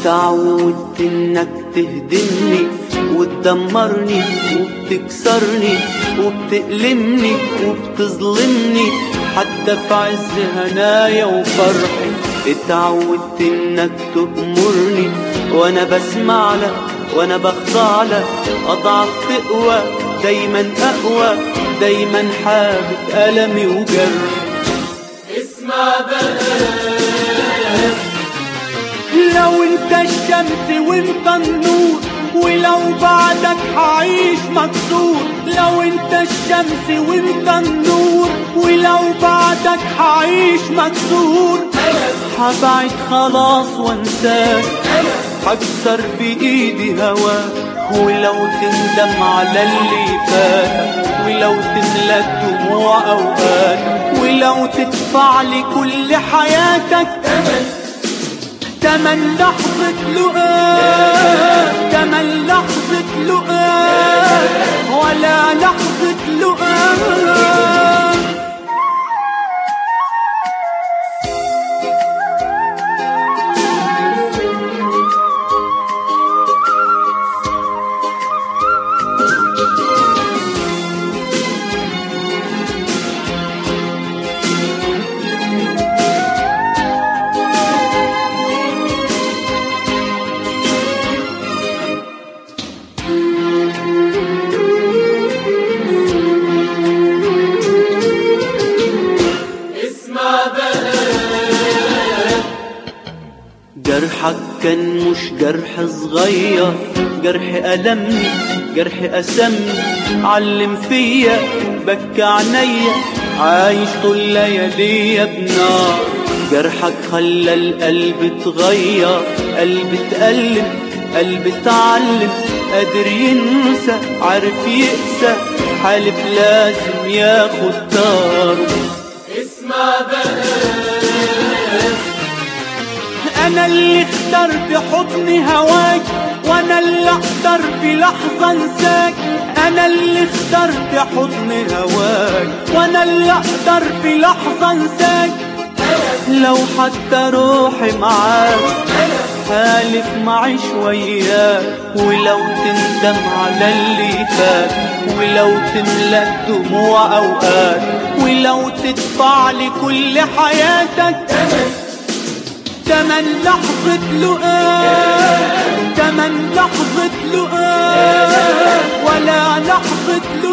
اتعودت انك تهدمني وتدمرني وبتكسرني وبتألمني وبتظلمني حتى في عز هنايا وفرحي اتعودت انك تأمرني وانا بسمع لك وانا بخضع لك اضعف تقوى دايما اقوى دايما حابب ألمي وجرحي اسمع بقى لو انت الشمس وانت النور ولو بعدك هعيش مكسور لو انت الشمس وانت النور ولو بعدك هعيش مكسور هبعد خلاص وانساك هكسر بايدي هواك ولو تندم على اللي فات ولو تملى الدموع اوقات ولو تدفع لي كل حياتك تمن لحظة لقاء تمن لحظة لقاء ولا لحظة لقاء اسمع بقى جرحك كان مش جرح صغير جرح ألمني جرح أسمني علم فيا بكى عينيا عايش طول لياليا بنار جرحك خلى القلب اتغير قلب اتألم قلب اتعلم قادر ينسى عارف يقسى حالف لازم ياخد داره اسمع بقى انا اللي اخترت حضن هواك وانا اللي اقدر في لحظة انساك انا اللي اخترت حضن هواك وانا اللي اقدر في لحظة انساك لو حتى روحي معاك حالف معي شوية ولو تندم على اللي فات ولو تملى الدموع اوقات ولو تدفع لي كل حياتك تمن لحظة لقاء تمن لحظة لقاء ولا لحظة